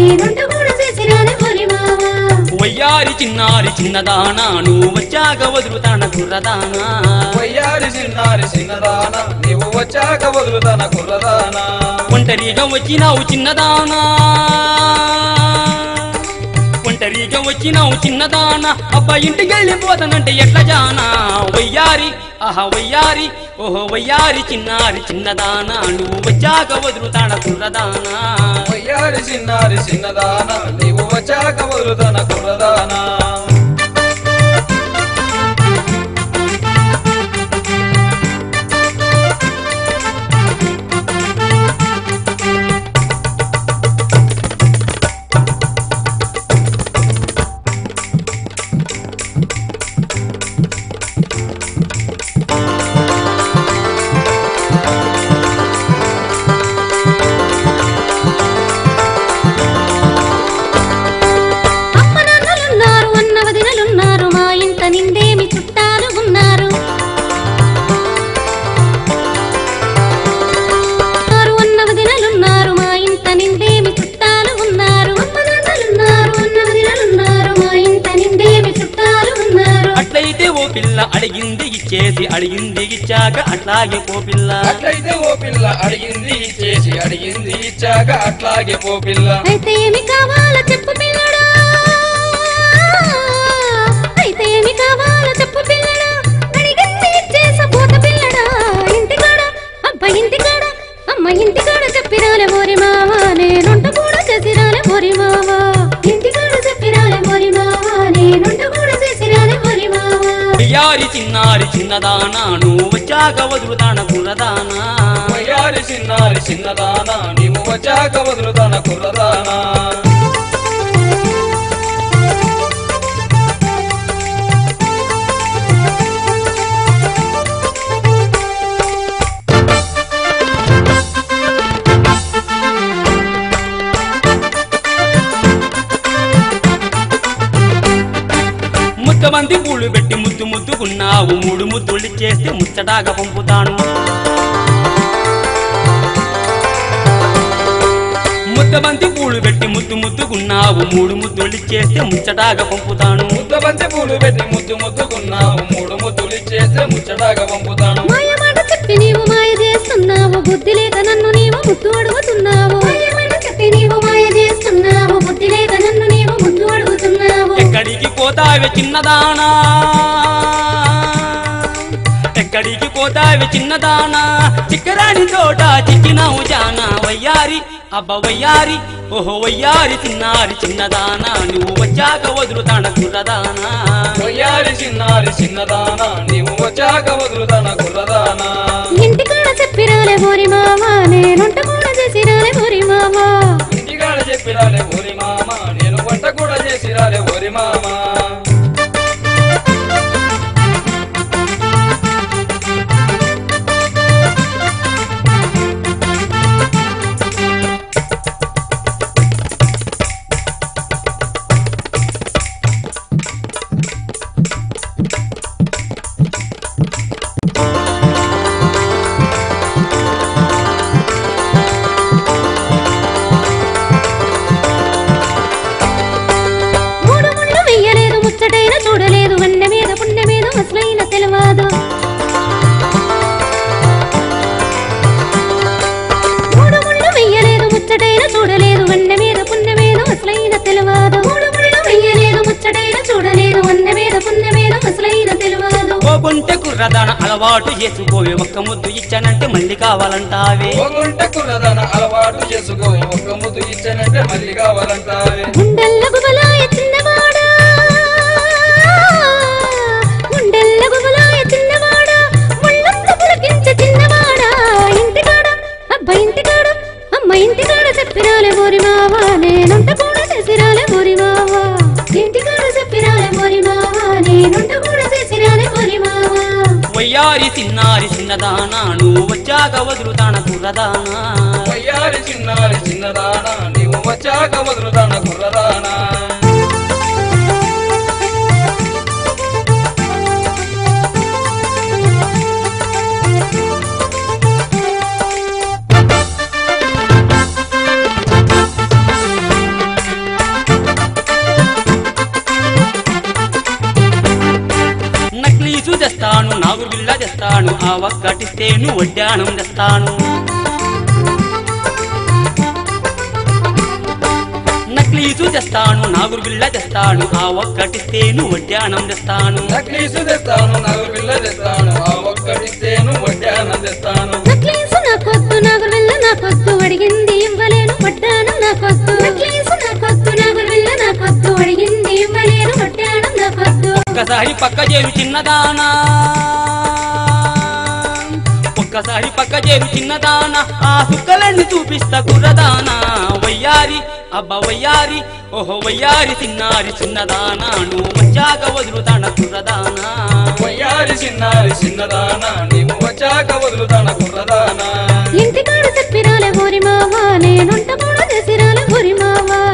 నేనుంట కూడా చేసిరాలే ఓరి మావా వయ్యారి చిన్నారి చిన్నదానా నువ్వు వచ్చాక వదులుతాన కుర్రదానా వయ్యారి చిన్నారి చిన్నదాన నీవు వచ్చాక వదులుతాన కుర్రదానా ఒంటరిగా వచ్చినావు చిన్నదానా ఒంటరిగా వచ్చినావు చిన్నదానా అబ్బా ఇంటికి వెళ్ళిపోతానంటే ఎట్లా జానా వయ్యారి ఆహా వయ్యారి ఓహో వయ్యారి చిన్నారి చిన్నదానా నువ్వు వచ్చాక వదులుతాన కుర్రదానా వయ్యారి చిన్నారి చిన్నదాన నీవు వచ్చాక వదులుతాన కుర్రదానా అమ్మ నాన్నలున్నారు అన్న వదినలున్నారు మా ఇంట నిండేమి చుట్టాలు ఉన్నారు ఉన్నారు అన్న వదినలున్నారు మా ఇంట నిండేమి చుట్టాలు ఉన్నారు అమ్మ నాన్నలున్నారు అన్న వదినలున్నారు మా ఇంట నిండేమి చుట్టాలు ఉన్నారు అట్లయితే ఓ పిల్ల అడిగింది ఇచ్చేసి అడిగింది ఇచ్చాక అట్లాగే పో పిల్ల అట్లయితే ఓ పిల్ల అడిగింది ఇచ్చేసి అడిగింది ఇచ్చాక అట్లాగే పో పిల్ల అయితే ఏమి కావాలో చెప్పు పిల్లడా అయితే ఏమి కావాలో చెప్పు పిల్లడా అడిగింది ఇచ్చేస పోత పిల్లడా ఇంటికాడ అబ్బ ఇంటికాడ అమ్మ ఇంటికాడ చెప్పిరాలే ఓరి మావా నేనుంట కూడా చేసిరాలే ఓరి మావా ఇంటికాడ చెప్పిరాలే ఓరి మావా నేనుంట కూడా చేసిరాలే ఓరి మావా వయ్యారి చిన్నారి చిన్నదానా నువ్వు వచ్చాక వదులుతాన కుర్రదానా వయ్యారి చిన్నారి చిన్నదాన నీవు వచ్చాక వదులుతాన కుర్రదానా ముద్దమంది పూలు పెట్టి ముద్దు ముద్దుకున్నావు మూడు ముద్దులు చేస్తే ముచ్చటాగా పంపుతాను ముద్దబంతి పూలు పెట్టి ముద్దు ముద్దుకున్నావు మూడు ముద్దులు చేస్తే ముచ్చటాగా పంపుతాను ముద్దబంతి పూలు పెట్టి ముద్దు ముద్దుకున్నావు మూడు ముద్దులు ఇచ్చేస్తే ముచ్చటాగా పంపుతాను మాయ మాట చెప్పి నీవు మాయ చేస్తున్నావు బుద్ధి లేక నన్ను నీవు ముద్దు అడుగుతున్నావు మాయ మాట చెప్పి నీవు మాయ చేస్తున్నావు బుద్ధి లేక నన్ను నీవు ముద్దు అడుగుతున్నావు ఎక్కడికి పోతావే చిన్నదానా ఎక్కడికి పోతావే చిన్నదానా చిక్కరాని తోట చిక్కినావు జానా వయ్యారి అబ్బ వయ్యారి ఓహో వయ్యారి చిన్నారి చిన్నదానా నువ్వు వచ్చాక వదులుతాన కుర్రదానా వయ్యారి చిన్నారి చిన్నదాన నీవు వచ్చాక వదులుతాన కుర్రదానా ఇంటికాడ చెప్పిరాలే ఓరి మావా నేనుంట కూడా చేసిరాలే ఓరి మావా ఇంటికాడ చెప్పిరాలే ఓరి మామ నేను వంట కూడా చేసిరాలే ఓరి మామ మూడు ముళ్ళు వెయ్యలేదు ముచ్చటైన చూడలేదు వన్నె మీద పుణ్య మీద అసలైన తెలవాదు మూడు ముళ్ళు వెయ్యలేదు ముచ్చటైన చూడలేదు వన్నె మీద పుణ్య మీద అసలైన తెలవాదు మూడు ముళ్ళు వెయ్యలేదు ముచ్చటైన చూడలేదు వన్నె మీద పుణ్య మీద అసలైన తెలవాదు పోకుంటే కుర్రదాన అలవాటు చేసుకోవే ఒక్క ముద్దు ఇచ్చానంటే మళ్ళీ కావాలంటావే ఒగుంట కుర్రదాన అలవాటు చేసుకో ఒక్క ముద్దు ఇచ్చానంటే మళ్ళీ కావాలంటావే గుండెల్ల గుబలాయ చిన్నవాడా గుండెల్ల గుబలాయ చిన్నవాడా ముళ్ళంత పులకించే చిన్నవాడా ఇంటికాడ అబ్బ ఇంటికాడ అమ్మ ఇంటికాడ చెప్పిరాలే ఓరి మావా నేనుంట కూడా చేసిరాలే ఓరి మావా ఇంటికాడ చెప్పిరాలే ఓరి మావా నేనుంట కూడా చేసిరాలే ఓరి మావా వయ్యారి చిన్నారి చిన్నదానా నువ్వు వచ్చాక వదులుతాన కుర్రదానా వయ్యారి చిన్నారి చిన్నదాన నీవు వచ్చాక వదులుతాన కుర్రదానా ఒక్కటిస్తేను వడ్డాణం తెస్తాను నక్లీసు తెస్తాను నాగురు బిళ్ళ తెస్తాను ఆ ఒక్కటిస్తేను వడ్డాణం తెస్తాను నక్లీసు తెస్తాను నగలు పిల్ల తెస్తాను ఆ ఒక్కటిస్తేను వడ్డానం తెస్తాను నక్లీసు నాకొద్దు నాగురు వెళ్ళ నాకొద్దు అడిగింది ఇవ్వలేను వడ్డానం నాకొద్దు నక్లీసు నాకొద్దు నాగురు వెళ్ళ నాకొద్దు అడిగింది ఇవ్వలేను వడ్డానం నాకొద్దు ఒక్కసారి పక్క చేరు చిన్నదానా ఒక్కసారి పక్క చేరు చిన్నదానా ఆ సుక్కలన్నీ చూపిస్తా కుర్రదానా వయ్యారి అబ్బా వయ్యారి ఓహో వయ్యారి చిన్నారి చిన్నదానా నువ్వు వచ్చాక వదులుతాన కుర్రదానా వయ్యారి చిన్నారి చిన్నదానా నీవు వచ్చాక వదులుతాన కుర్రదానా ఇంటికాడ చెప్పిరాలే ఊరి మావా నేనుంట కూడా చేసిరాలే ఊరి మావా